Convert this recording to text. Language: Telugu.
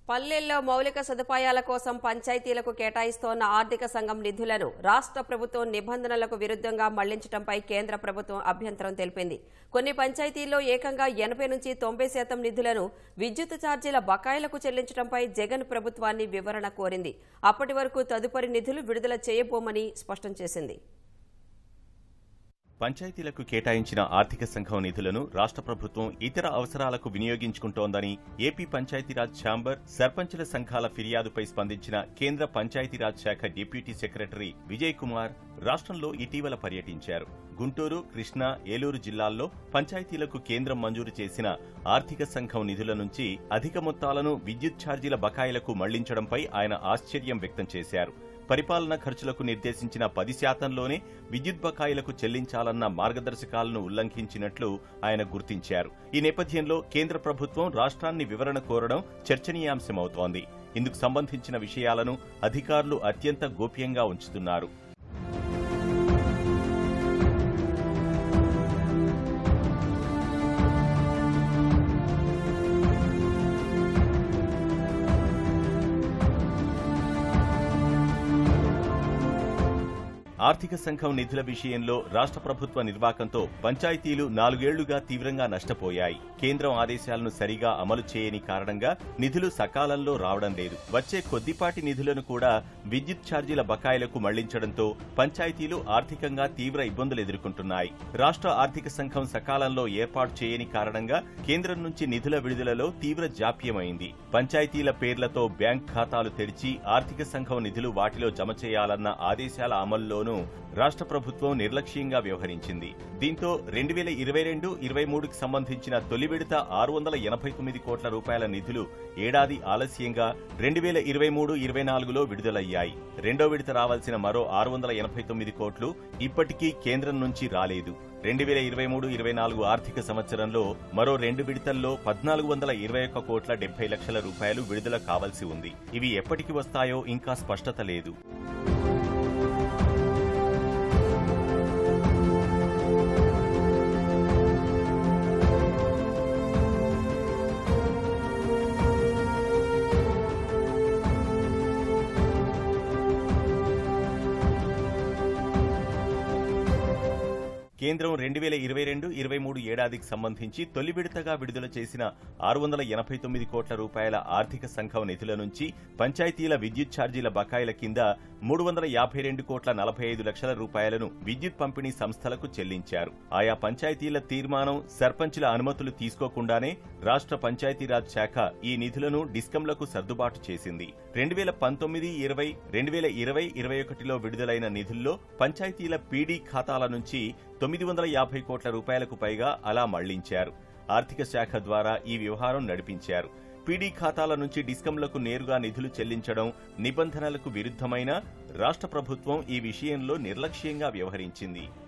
పల్లెల్లో మౌలిక సదుపాయాల కోసం పంచాయతీలకు కేటాయిస్తోన్న ఆర్థిక సంఘం నిధులను రాష్ట్ర ప్రభుత్వం నిబంధనలకు విరుద్ధంగా మళ్లించడంపై కేంద్ర ప్రభుత్వం అభ్యంతరం తెలిపింది కొన్ని పంచాయతీల్లో ఏకంగా ఎనభై నుంచి తొంభై శాతం నిధులను విద్యుత్ ఛార్జీల బకాయిలకు చెల్లించడంపై జగన్ ప్రభుత్వాన్ని వివరణ కోరింది అప్పటి వరకు తదుపరి నిధులు విడుదల చేయబోమని స్పష్టం చేసింది పంచాయతీలకు కేటాయించిన ఆర్థిక సంఘం నిధులను రాష్ట్ర ప్రభుత్వం ఇతర అవసరాలకు వినియోగించుకుంటోందని ఏపీ పంచాయతీరాజ్ ఛాంబర్ సర్పంచుల సంఘాల ఫిర్యాదుపై స్పందించిన కేంద్ర పంచాయతీరాజ్ శాఖ డిప్యూటీ సెక్రటరీ విజయ్ కుమార్ రాష్ట్రంలో ఇటీవల పర్యటించారు గుంటూరు కృష్ణా ఏలూరు జిల్లాల్లో పంచాయతీలకు కేంద్రం మంజూరు చేసిన ఆర్థిక సంఘం నిధుల నుంచి అధిక మొత్తాలను విద్యుత్ ఛార్జీల బకాయిలకు మళ్లించడంపై ఆయన ఆశ్చర్యం వ్యక్తం చేశారు పరిపాలన ఖర్చులకు నిర్దేశించిన పది శాతంలోనే విద్యుత్ బకాయిలకు చెల్లించాలన్న మార్గదర్శకాలను ఉల్లంఘించినట్లు ఆయన గుర్తించారు ఈ నేపథ్యంలో కేంద్ర ప్రభుత్వం రాష్ట్రాన్ని వివరణ కోరడం చర్చనీయాంశమవుతోంది ఇందుకు సంబంధించిన విషయాలను అధికారులు అత్యంత గోప్యంగా ఉంచుతున్నారు ఆర్థిక సంఘం నిధుల విషయంలో రాష్ట్ర ప్రభుత్వ నిర్వాకంతో పంచాయతీలు నాలుగేళ్లుగా తీవ్రంగా నష్టపోయాయి కేంద్రం ఆదేశాలను సరిగా అమలు చేయని కారణంగా నిధులు సకాలంలో రావడం లేదు వచ్చే కొద్దిపాటి నిధులను కూడా విద్యుత్ ఛార్జీల బకాయిలకు మళ్లించడంతో పంచాయతీలు ఆర్థికంగా తీవ్ర ఇబ్బందులు ఎదుర్కొంటున్నాయి రాష్ట్ర ఆర్థిక సంఘం సకాలంలో ఏర్పాటు చేయని కారణంగా కేంద్రం నుంచి నిధుల విడుదలలో తీవ్ర జాప్యమైంది పంచాయతీల పేర్లతో బ్యాంక్ ఖాతాలు తెరిచి ఆర్థిక సంఘం నిధులు వాటిలో జమ చేయాలన్న ఆదేశాల అమల్లోనూ రాష్ట్ర ప్రభుత్వం నిర్లక్ష్యంగా వ్యవహరించింది దీంతో రెండు వేల ఇరవై రెండు ఇరవై మూడుకి సంబంధించిన తొలి విడత ఆరు వందల ఎనభై తొమ్మిది కోట్ల రూపాయల నిధులు ఏడాది ఆలస్యంగా రెండు వేల ఇరవై మూడు ఇరవై నాలుగులో విడుదలయ్యాయి రెండో విడత రావాల్సిన మరో ఆరు వందల ఎనభై తొమ్మిది కోట్లు ఇప్పటికీ కేంద్రం నుంచి రాలేదు రెండు వేల ఇరవై మూడు ఇరవై నాలుగు ఆర్థిక సంవత్సరంలో మరో రెండు విడతల్లో పద్నాలుగు వందల ఇరవై ఒక్క కోట్ల డెబ్బై లక్షల రూపాయలు విడుదల కావాల్సి ఉంది ఇవి ఎప్పటికి వస్తాయో ఇంకా స్పష్టత లేదు కేంద్రం రెండు వేల ఇరవై రెండు ఇరవై మూడు ఏడాదికి సంబంధించి తొలి విడతగా విడుదల చేసిన ఆరు వందల ఎనభై తొమ్మిది కోట్ల రూపాయల ఆర్థిక సంఘం నిధుల నుంచి పంచాయతీల విద్యుత్ ఛార్జీల బకాయిల కింద మూడు వందల యాభై రెండు కోట్ల నలభై ఐదు లక్షల రూపాయలను విద్యుత్ పంపిణీ సంస్థలకు చెల్లించారు ఆయా పంచాయతీల తీర్మానం సర్పంచుల అనుమతులు తీసుకోకుండానే రాష్ట్ర పంచాయతీరాజ్ శాఖ ఈ నిధులను డిస్కంలకు సర్దుబాటు చేసింది రెండు వేల పంతొమ్మిది ఇరవై రెండు వేల ఇరవై ఇరవై ఒకటిలో విడుదలైన నిధుల్లో పంచాయతీల పీడీ ఖాతాల నుంచి తొమ్మిది వందల యాభై కోట్ల రూపాయలకు పైగా అలా మళ్లించారు ఆర్థిక శాఖ ద్వారా ఈ వ్యవహారం నడిపించారు పీడీ ఖాతాల నుంచి డిస్కంలకు నేరుగా నిధులు చెల్లించడం నిబంధనలకు విరుద్ధమైన రాష్ట్ర ప్రభుత్వం ఈ విషయంలో నిర్లక్ష్యంగా వ్యవహరించింది